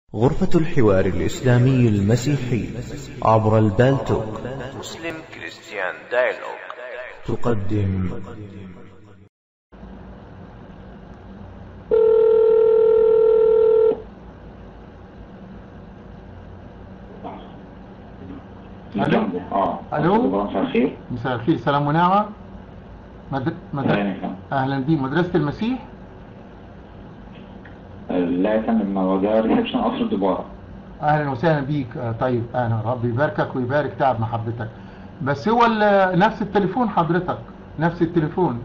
غرفة الحوار الإسلامي المسيحي عبر البالتوك مسلم كريستيان دايلوج تقدم الو اه الو مساء الخير مساء الخير سلام ونعمة مد... مد... اهلا وسهلا. اهلا بيك مدرسة المسيح لا يا فندم هو ده ريسبشن قصر الدبارة اهلا وسهلا بيك آه، طيب انا ربي يباركك ويبارك تعب محبتك بس هو ال- نفس التليفون حضرتك نفس التليفون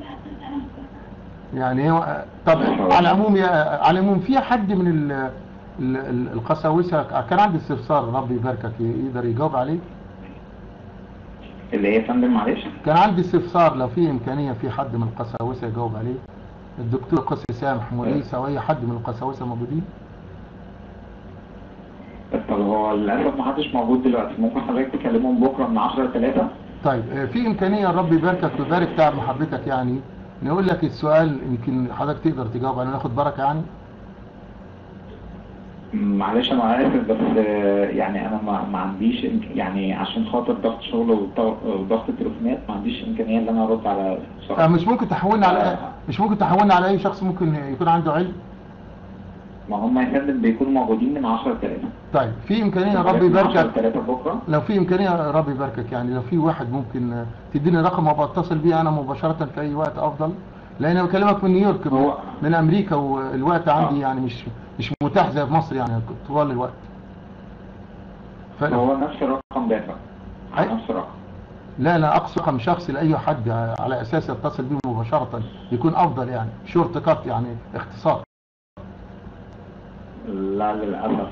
يعني هو آه، طب على العموم يا على العموم في حد من ال... ال- ال- القساوسة كان عندي استفسار ربي يباركك يقدر يجاوب عليه اللي هي يا فندم معلش كان عندي استفسار لو في إمكانية في حد من القساوسة يجاوب عليه الدكتور قس سامح موليسة أو أي حد من القساوسة موجودين طب هو للأسف ما حدش موجود دلوقتي ممكن حضرتك تكلمهم بكرة من 10 ل 3 طيب آه، في إمكانية رب يباركك ويبارك تعب محبتك يعني نقول لك السؤال يمكن حضرتك تقدر تجاوب عليه ناخد بركة يعني معلش أنا آسف بس آه، يعني أنا ما, ما عنديش إمك- يعني عشان خاطر ضغط شغل وضغط وضغط التليفونات ما عنديش إمكانية إن أنا أرد على شخص آه، مش ممكن تحولنا على آه. مش ممكن تحولنا على أي شخص ممكن يكون عنده علم ما هم يا فندم بيكونوا موجودين من 10 ل 3 طيب في إمكانية رب من 10 ل يباركك 3 بكرة لو في إمكانية رب يباركك يعني لو في واحد ممكن آه، تديني رقم وابقى اتصل بيه أنا مباشرة في أي وقت أفضل لأن أنا بكلمك من نيويورك من, هو- من أمريكا والوقت عندي آه. يعني مش مش متاح زي في مصر يعني طوال الوقت فلو هو نفس الرقم ده يا فندم. أي- نفس الرقم لا أنا أقصى رقم شخصي لأي حد على أساس يتصل بيه مباشرة يكون أفضل يعني شورت كات يعني اختصار لا للأسف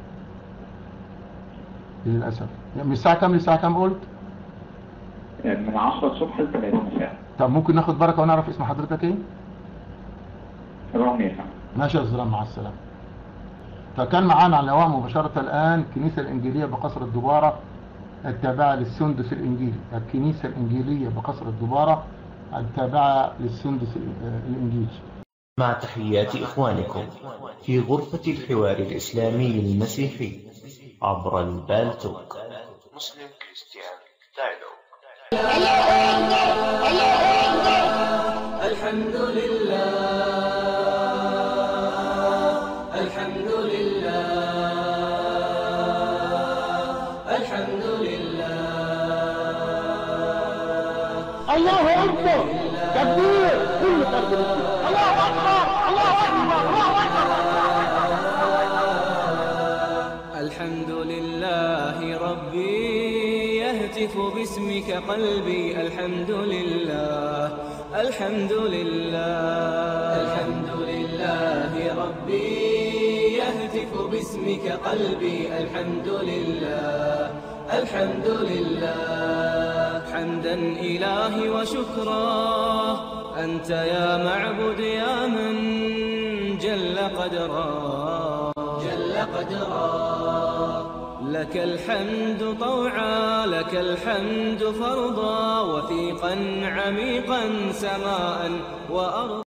للأسف يعني من الساعة كام للساعة كام قلت؟ من 10 الصبح ل 3 مساء طب ممكن ناخد بركة ونعرف اسم حضرتك إيه؟ رامي يا فندم ماشي يا زلمة مع السلامة فكان معانا على الهواء مباشرة الآن الكنيسة الإنجيلية بقصر الدبارة التابعة للسندس الإنجيلي الكنيسة الإنجيلية بقصر الدبارة التابعة للسندس الإ- الإنجيلي مع تحيات إخوانكم في غرفة الحوار الإسلامي المسيحي عبر البالتوك مسلم كريستيان دايلوج الحمد لله الحمد لله الحمد لله الله اكبر تكبير كل فرد مسلم الله اكبر الله اكبر الله اكبر الحمد لله ربي يهتف باسمك قلبي الحمد لله الحمد لله الحمد لله ربي يهتف باسمك قلبي الحمد لله الحمد لله حمدا إلهي وشكرا أنت يا معبد يا من جل قدرا جل قدرا لك الحمد طوعا لك الحمد فرضا وثيقا عميقا سماء وأرضا